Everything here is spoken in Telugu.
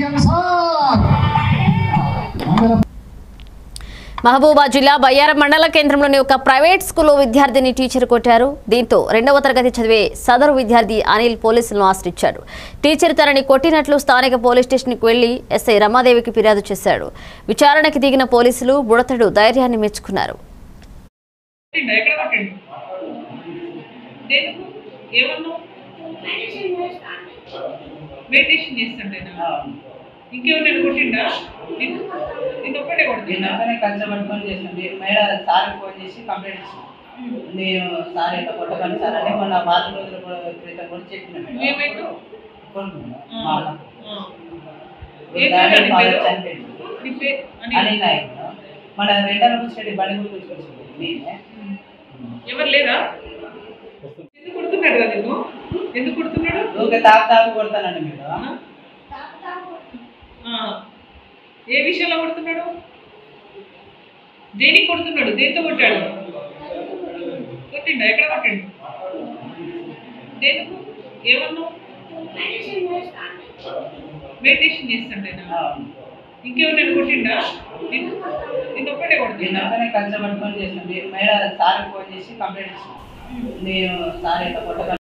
సీఎం సార్ మంగళ మహబూబా జిల్లా బయ్యారం మండల కేంద్రంలోని ఒక ప్రైవేట్ స్కూల్లో విద్యార్థిని టీచర్ కొట్టారు దీంతో రెండవ తరగతి చదివే సదరు విద్యార్థి అనిల్ పోలీసులను ఆశ్రయించాడు టీచర్ తనని కొట్టినట్లు స్థానిక పోలీస్ స్టేషన్కి వెళ్లి ఎస్ఐ రమాదేవికి ఫిర్యాదు చేశాడు విచారణకి దిగిన పోలీసులు బుడతడు ధైర్యాన్ని మెచ్చుకున్నారు కొట్టిండా? ఎక్కడ కొట్టిండు దేనికి ఏమన్నావు మెడిటేషన్ చేస్తుండేనా ఇంకేమైనా కొట్టిండా నిన్ను నిన్ను ఒక్కటే కొడుతుందా దీనికనే కలిసి పట్టుకొని చేస్తుంది మేడం సార్ ఫోన్ చేసి కంప్లైంట్ ఇచ్చింది నేను సార్ ఎట్లా కొట్టకండి సార్ అని మొన్న వారం రోజుల కూడా- క్రితం కూడా చెప్పిన మేడం ఏమైందో కొనుక్కున్నా. ఆ, మా అమ్మ. ఆ. ఏం దాని పేరు నీ ఫాదర్ పేరు? చనిపోయింది. నీ పేరు అని అని నాయక్ మన రెండవ వచ్చేది బండి గురించి తీసుకొచ్చింది నేనే ఎవరు లేరా ఎందుకు కొడుతున్నాడు కదా నిన్ను ఎందుకు కొడుతున్నాడు ఊరికే తాకు తాకు కొడతానండి మేడం ఆ. ఏ విషయంలో కొడుతున్నాడు దేనికి కొడుతున్నాడు దేంతో కొట్టాడు కొట్టిండా ఎక్కడ కొట్టిండు దేనికి ఏమన్నావు మెడిటేషన్ చేస్తుండేనా ఇంకేమైనా కొట్టిండా నిన్ను నిన్ను ఒక్కటే కొడుతుందా దీనికనే కలిసి పట్టుకొని చేస్తుంది మేడం సార్ ఫోన్ చేసి కంప్లైంట్ ఇచ్చింది నేను సార్ ఎట్లా కొట్టకండి